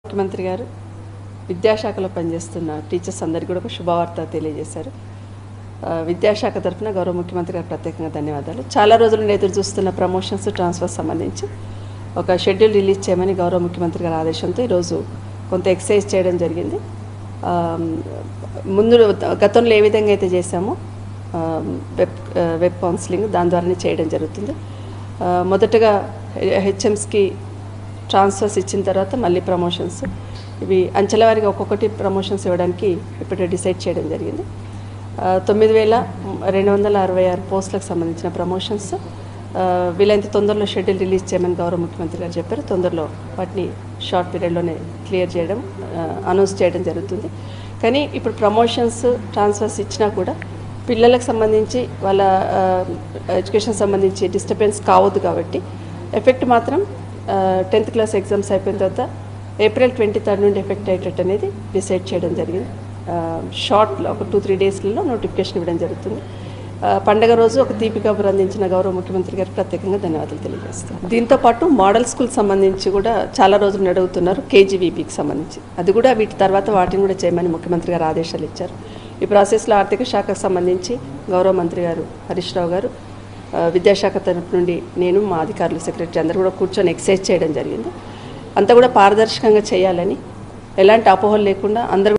ముఖ్యమంత్రి గారు విద్యాశాఖలో పనిచేస్తున్న టీచర్స్ అందరికీ కూడా ఒక శుభవార్త తెలియజేశారు ఆ, విద్యాశాఖ తరఫున గౌరవ ముఖ్యమంత్రి గారు ప్రత్యేకంగా ధన్యవాదాలు చాలా రోజుల నుండి ఎదురు చూస్తున్న ప్రమోషన్స్ ట్రాన్స్ఫర్స్ సంబంధించి ఒక షెడ్యూల్ రిలీజ్ చేయమని గౌరవ ముఖ్యమంత్రి గారి ఆదేశంతో ఈరోజు కొంత ఎక్సర్సైజ్ చేయడం జరిగింది ఆ, ముందు గతంలో ఏ విధంగా అయితే చేశామో ఆ, వెబ్ ఆ, వెబ్ కౌన్సిలింగ్ దాని ద్వారానే చేయడం జరుగుతుంది ఆ, మొదటగా హెచ్ఎంస్కి ట్రాన్స్ఫర్స్ ఇచ్చిన తర్వాత మళ్ళీ ప్రమోషన్స్ ఇవి అంచెల వారీగా ఒక్కొక్కటి ప్రమోషన్స్ ఇవ్వడానికి ఇప్పుడే డిసైడ్ చేయడం జరిగింది ఆ, తొమ్మిది వేల రెండు వందల అరవై ఆరు పోస్టులకు సంబంధించిన ప్రమోషన్స్ ఆ, వీలైనంత తొందరలో షెడ్యూల్ రిలీజ్ చేయమని గౌరవ ముఖ్యమంత్రి గారు చెప్పారు తొందరలో వాటిని షార్ట్ పీరియడ్లోనే క్లియర్ చేయడం అనౌన్స్ చేయడం జరుగుతుంది కానీ ఇప్పుడు ప్రమోషన్స్ ట్రాన్స్ఫర్స్ ఇచ్చినా కూడా పిల్లలకు సంబంధించి వాళ్ళ ఎడ్యుకేషన్ సంబంధించి డిస్టర్బెన్స్ కావద్దు కాబట్టి ఎఫెక్ట్ మాత్రం టెన్త్ క్లాస్ ఎగ్జామ్స్ అయిపోయిన తర్వాత ఏప్రిల్ ట్వంటీ థర్డ్ నుండి ఎఫెక్ట్ అయ్యేటట్టు అనేది డిసైడ్ చేయడం జరిగింది షార్ట్లో ఒక టూ త్రీ డేస్లలో నోటిఫికేషన్ ఇవ్వడం జరుగుతుంది ఆ, పండగ రోజు ఒక తీపి కబురు అందించిన గౌరవ ముఖ్యమంత్రి గారికి ప్రత్యేకంగా ధన్యవాదాలు తెలియజేస్తాను దీంతో పాటు మోడల్ స్కూల్ సంబంధించి కూడా చాలా రోజులు అడుగుతున్నారు కేజీవీపీకి సంబంధించి అది కూడా వీటి తర్వాత వాటిని కూడా చేయమని ముఖ్యమంత్రి గారు ఆదేశాలు ఇచ్చారు ఈ ప్రాసెస్లో ఆర్థిక శాఖకు సంబంధించి గౌరవ మంత్రి గారు హరీష్ రావు గారు ఆ, విద్యాశాఖ తరపు నుండి నేను మా అధికారులు సెక్రటరీ అందరూ కూడా కూర్చొని ఎక్సైజ్ చేయడం జరిగింది అంతా కూడా పారదర్శకంగా చేయాలని ఎలాంటి అపోహలు లేకుండా అందరూ